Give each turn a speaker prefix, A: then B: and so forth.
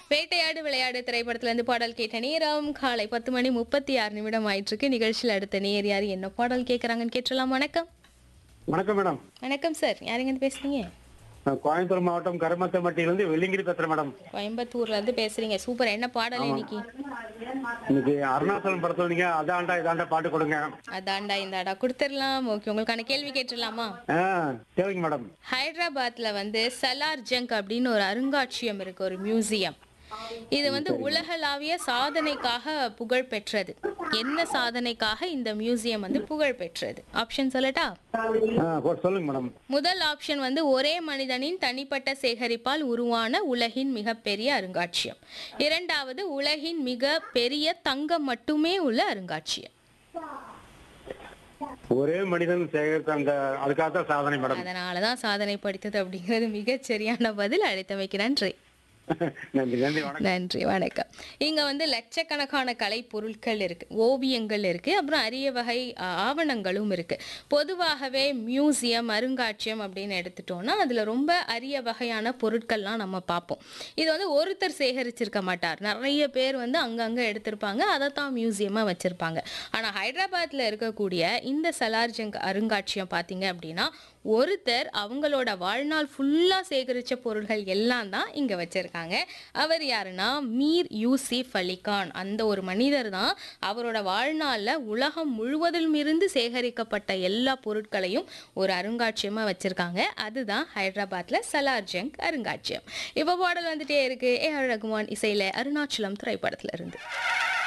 A: வேட்டையாடு விளையாடு திரைப்படத்துல இருந்து பாடல் கேட்ட நேரம் காலை பத்து மணி முப்பத்தி ஆறு நிமிடம் ஆயிட்டு இருக்கு நிகழ்ச்சியில் அடுத்த நேர் யார் என்ன பாடல் கேட்கறாங்கன்னு கேட்டலாம் வணக்கம்
B: வணக்கம் மேடம்
A: வணக்கம் சார் யாருங்க பேசுறீங்க
B: நான் கோயம்புத்தூர் மாவட்டம் கருமத்தம்பட்டியிலிருந்து வெள்ளிங்கிரி பேசுறேன் மேடம்
A: கோயம்புத்தூர்ல இருந்து பேசுறீங்க சூப்பர் என்ன பாடல் இன்னைக்கு
B: இன்னைக்கு அருணாச்சலம் படத்துல நீங்க அதாண்டா இதாண்டா பாட்டு கொடுங்க
A: அதாண்டா இந்தாடா கொடுத்துடலாம் ஓகே உங்களுக்கான கேள்வி கேட்டுடலாமா
B: ஆ சரிங்க மேடம்
A: ஹைதராபாத்ல வந்து சலார் ஜங்க் அப்படின்னு ஒரு அருங்காட்சியகம் இருக்கு ஒரு மியூசியம் இது வந்து உலகளாவிய சாதனைக்காக புகழ் பெற்றது என்ன சாதனைக்காக இந்த மியூசியம் வந்து புகழ் பெற்றது ஆப்ஷன் சொல்லட்டா
B: ஆ கொ- சொல்லுங்க மேடம்
A: முதல் ஆப்ஷன் வந்து ஒரே மனிதனின் தனிப்பட்ட சேகரிப்பால் உருவான உலகின் மிகப்பெரிய அருங்காட்சியம் இரண்டாவது உலகின் மிக பெரிய தங்கம் மட்டுமே உள்ள அருங்காட்சியம்
B: ஒரே மனிதன் சேகரித்த அந்த அதுக்காக தான் சாதனை மேடம்
A: அதனாலதான் சாதனை படித்தது அப்படிங்கிறது மிகச் சரியான பதில் அழைத்தமைக்கு நன்றி
B: நன்றி நன்றி வணக்கம்
A: நன்றி வணக்கம் இங்க வந்து லட்சக்கணக்கான கலை பொருட்கள் இருக்கு ஓவியங்கள் இருக்கு அப்புறம் அரிய வகை ஆ, ஆவணங்களும் இருக்கு பொதுவாகவே மியூசியம் அருங்காட்சியம் அப்படின்னு எடுத்துட்டோம்னா அதுல ரொம்ப அரிய வகையான பொருட்கள்லாம் நம்ம பார்ப்போம் இது வந்து ஒருத்தர் சேகரிச்சிருக்க மாட்டார் நிறைய பேர் வந்து அங்கங்க எடுத்திருப்பாங்க அதை தான் மியூசியமா வச்சிருப்பாங்க ஆனா ஹைதராபாத்ல இருக்கக்கூடிய இந்த சலார்ஜங் அருங்காட்சியம் பார்த்தீங்க அப்படின்னா ஒருத்தர் அவங்களோட வாழ்நாள் ஃபுல்லாக சேகரித்த பொருள்கள் எல்லாம் தான் இங்கே வச்சுருக்காங்க அவர் யாருன்னா மீர் யூசிப் அலிகான் அந்த ஒரு மனிதர் தான் அவரோட வாழ்நாளில் உலகம் முழுவதிலும் இருந்து சேகரிக்கப்பட்ட எல்லா பொருட்களையும் ஒரு அருங்காட்சியமாக வச்சுருக்காங்க அதுதான் ஹைதராபாத்தில் சலார்ஜங் அருங்காட்சியம் இப்போ பாடல் வந்துட்டே இருக்கு ஏ ஆர் ரகுமான் இசையில் அருணாச்சலம் திரைப்படத்துல இருந்து